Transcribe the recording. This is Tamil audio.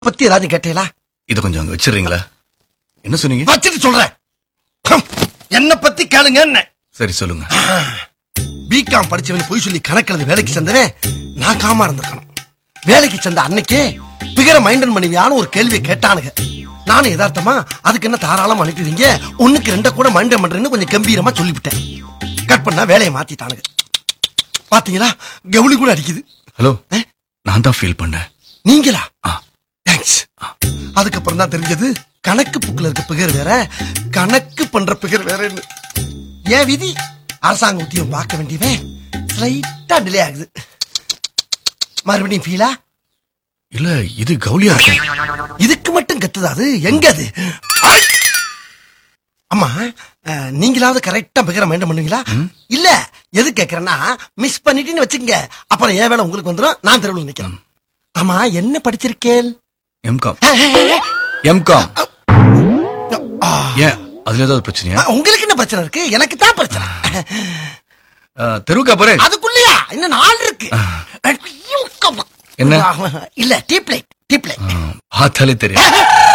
பத்தி ஏதாவது கேட்டீங்களா இத கொஞ்சம் அங்க வச்சிடுறீங்களா என்ன சொன்னீங்க வச்சுட்டு சொல்றேன் ஹம், என்ன பத்தி கேளுங்க என்ன சரி சொல்லுங்க பிகாம் படிச்சவன் போய் சொல்லி கணக்கில் வேலைக்கு சேர்ந்தவன் நான் காமா இருந்திருக்கணும் வேலைக்கு சேர்ந்த அன்னைக்கே பிகர மைண்டன் மனைவியான ஒரு கேள்வியை கேட்டானுங்க நானும் யதார்த்தமா அதுக்கு என்ன தாராளமா அனுப்பிடுவீங்க ஒண்ணுக்கு ரெண்ட கூட மைண்டன் பண்றேன்னு கொஞ்சம் கம்பீரமா சொல்லிவிட்டேன் கட் பண்ணா வேலையை மாத்திட்டானுங்க பாத்தீங்களா கவுளி கூட அடிக்குது ஹலோ ஆ? நான் தான் ஃபீல் பண்ணேன் நீங்களா ஆ. தேங்க்ஸ் அதுக்கப்புறம் தான் தெரிஞ்சது கணக்கு புக்கில் இருக்க பிகர் வேற கணக்கு பண்ற பிகர் வேறன்னு ஏன் விதி அரசாங்க உத்தியம் பார்க்க வேண்டியவன் ஸ்லைட்டா டிலே ஆகுது மறுபடியும் ஃபீலா இல்ல இது கவுலியா இருக்கு இதுக்கு மட்டும் கத்துதா அது எங்க அது ஐ! அம்மா அஹ், நீங்களாவது கரெக்டா பிகர மைண்ட் பண்ணுவீங்களா இல்ல எது கேக்குறேன்னா மிஸ் பண்ணிட்டீன்னு வச்சுக்கங்க அப்புறம் ஏன் வேலை உங்களுக்கு வந்துடும் நான் தெருவில் நிக்கிறேன் ஆமா என்ன படிச்சிருக்கேன் எம்காம் எம்காம் ஏன் அதுல ஏதாவது பிரச்சனையா ஆ, உங்களுக்கு என்ன பிரச்சனை இருக்கு எனக்கு தான் பிரச்சனை ஆ, தெருவுக்கு அப்புறம் அதுக்குள்ளயா இன்னும் நாள் இருக்கு என்ன? இல்ல டீப் லைட் டீப் லைட் பார்த்தாலே தெரியும்